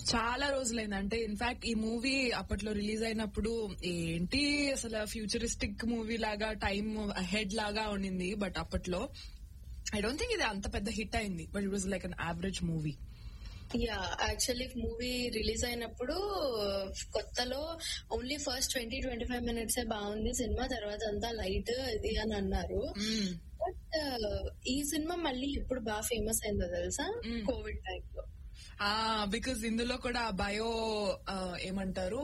చాలా రోజులైంది అంటే ఇన్ఫాక్ట్ ఈ మూవీ అప్పట్లో రిలీజ్ అయినప్పుడు ఏంటి అసలు ఫ్యూచరిస్టిక్ మూవీ లాగా టైం హెడ్ లాగా ఉండింది బట్ అప్పట్లో ఐ డోంట్ థింక్ ఇది అంత పెద్ద హిట్ అయింది but it was like an average movie yeah actually movie release అయినప్పుడు కొత్తలో only first twenty twenty five minutes బాగుంది సినిమా తర్వాత అంతా లైట్ ఇది అని అన్నారు బట్ ఈ సినిమా మళ్ళీ ఎప్పుడు బాగా ఫేమస్ అయిందో తెలుసా కోవిడ్ టైం లో బికాజ్ ఇందులో కూడా బయో ఏమంటారు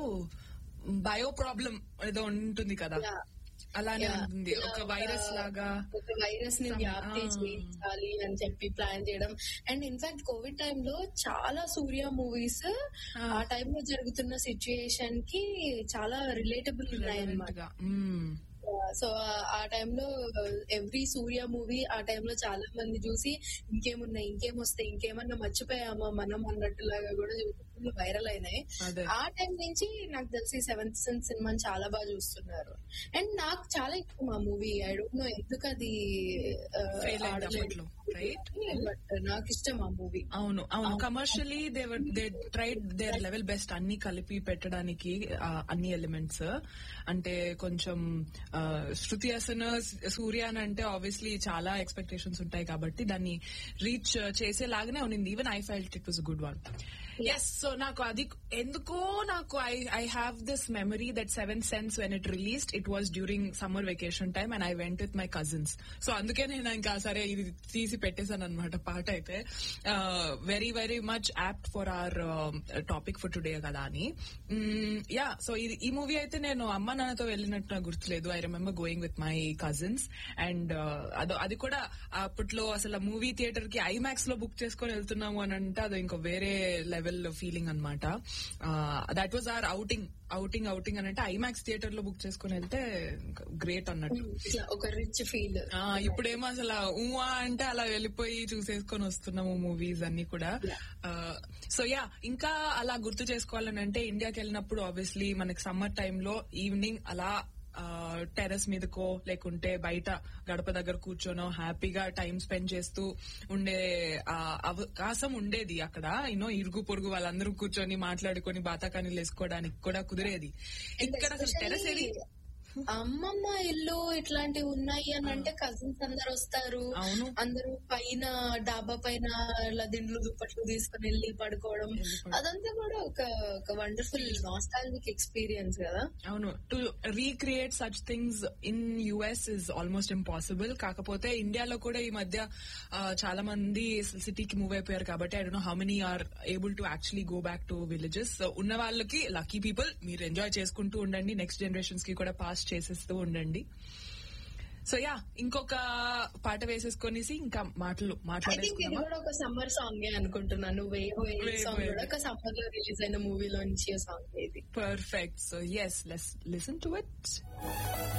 బయో ప్రాబ్లం ఏదో ఉంటుంది కదా Yeah. అలానే Yeah. ఉంటుంది ఇలా ఒక వైరస్ లాగా ఒక వైరస్ ని వ్యాప్తి Ah. చేయించాలి అని చెప్పి ప్లాన్ చేయడం అండ్ ఇన్ఫాక్ట్ కోవిడ్ టైంలో చాలా సూర్య మూవీస్ Ah. ఆ టైంలో జరుగుతున్న సిచ్యుయేషన్ కి చాలా రిలేటబుల్ ఉన్నాయన్నమాట గా. మ్మ్. సో ఆ టైంలో ఎవ్రీ సూర్య మూవీ ఆ టైంలో చాలా మంది చూసి ఇంకేమున్నాయి ఇంకేం వస్తాయి ఇంకేమన్నా మర్చిపోయామా మనం అన్నట్టులాగా కూడా వైరల్ అయినాయి అదే. ఆ టైం నుంచి నాకు తెలిసి సెవెంత్ సెన్స్ సినిమాని చాలా బాగా చూస్తున్నారు అండ్ నాకు చాలా ఇష్టం ఆ మూవీ ఐ డోంట్ నో ఎందుకు అది Fail అయింది అప్పట్లో, right? బట్ నాకు ఇష్టం ఆ మూవీ అవును అవును commercially they they tried their level best అన్ని కలిపి పెట్టడానికి ఆ, అన్ని ఎలిమెంట్స్ అంటే కొంచెం ఆ, శృతి హాసన్ సూర్య అని అంటే ఆబ్వియస్లీ చాలా ఎక్స్పెక్టేషన్స్ ఉంటాయి కాబట్టి దాన్ని రీచ్ చేసేలాగానే ఉన్నింది even I felt it was good one yes so నాకు అది ఎందుకో నాకు I I have this memory that seven sense when it released it was during summer vacation time and I went with my cousins so అందుకే నేను ఇంకా సరే ఇది తీసి పెట్టేశాను అనమాట పాట అయితే very very much apt for our topic for today కదా అని యా సో ఇది ఈ మూవీ అయితే నేను అమ్మ నాన్నతో వెళ్ళినట్టు నాకు గుర్తులేదు I remember going with my cousins and అదో అది కూడా అప్పట్లో అసలు మూవీ థియేటర్ కి ఐమాక్స్ లో బుక్ చేసుకొని వెళ్తున్నాము అని అంటే అది ఇంకో వేరే లెవెల్ ఫీలింగ్ అనమాట that was our outing outing outing అని అంటే ఐమాక్స్ థియేటర్ లో బుక్ చేసుకొని వెళ్తే గ్రేట్ అన్నట్టు ఇట్లా ఒక రిచ్ ఫీల్ ఆ ఇప్పుడేమో అసలు ఊవా అంటే అలా వెళ్ళిపోయి చూసేసుకొని వస్తున్నాము మూవీస్ అన్ని కూడా సో యా ఇంకా అలా గుర్తు చేసుకోవాలని అంటే ఇండియాకి వెళ్ళినప్పుడు ఆబ్వియస్లీ మనకి సమ్మర్ టైంలో ఈవినింగ్ అలా టెర్రస్ మీదకో లేకుంటే బయట గడప దగ్గర కూర్చోనో హ్యాపీగా టైం స్పెండ్ చేస్తూ ఉండే ఆ, అవకాశం ఉండేది అక్కడ యూనో ఇరుగు పొరుగు వాళ్ళందరూ కూర్చొని మాట్లాడుకొని బాతాకానీలు వేసుకోవడానికి కూడా కుదిరేది ఇక్కడ అసలు టెర్రస్ ఏది అమ్మమ్మ ఇల్లు ఇట్లాంటివి ఉన్నాయి అని అంటే కజిన్స్ అందరు వస్తారు అవును. అందరూ పైన డాబా పైన ఇలా దిండ్లు దుప్పట్లు తీసుకుని వెళ్ళి పడుకోవడం వెళ్ళి పడుకో- అదంతా కూడా ఒక ఒక వండర్ఫుల్ నాస్టాలజిక్ ఎక్స్పీరియన్స్ కదా అవును to recreate such things in US is almost impossible కాకపోతే ఇండియాలో కూడా ఈ మధ్య ఆ, చాలా మంది సిటీకి మూవ్ అయిపోయారు కాబట్టి I don't know how many are able to actually go back to villages ఉన్న వాళ్ళకి లక్కీ పీపుల్ మీరు ఎంజాయ్ చేసుకుంటూ ఉండండి నెక్స్ట్ జనరేషన్స్ కి కూడా పాస్ చేసేస్తూ ఉండండి సో యా ఇంకొక పాట వేసేసుకొనేసి ఇంకా మాటలు ఐ థింక్ ఇది మాట్లాడేసుకుందామా కూడా ఒక సమ్మర్ సాంగ్ అనుకుంటున్నాను way way Way song Way. కూడా ఒక సమ్మర్ లో రిలీజ్ అయిన మూవీలోంచి సాంగ్ ఇది perfect so yes let's listen to it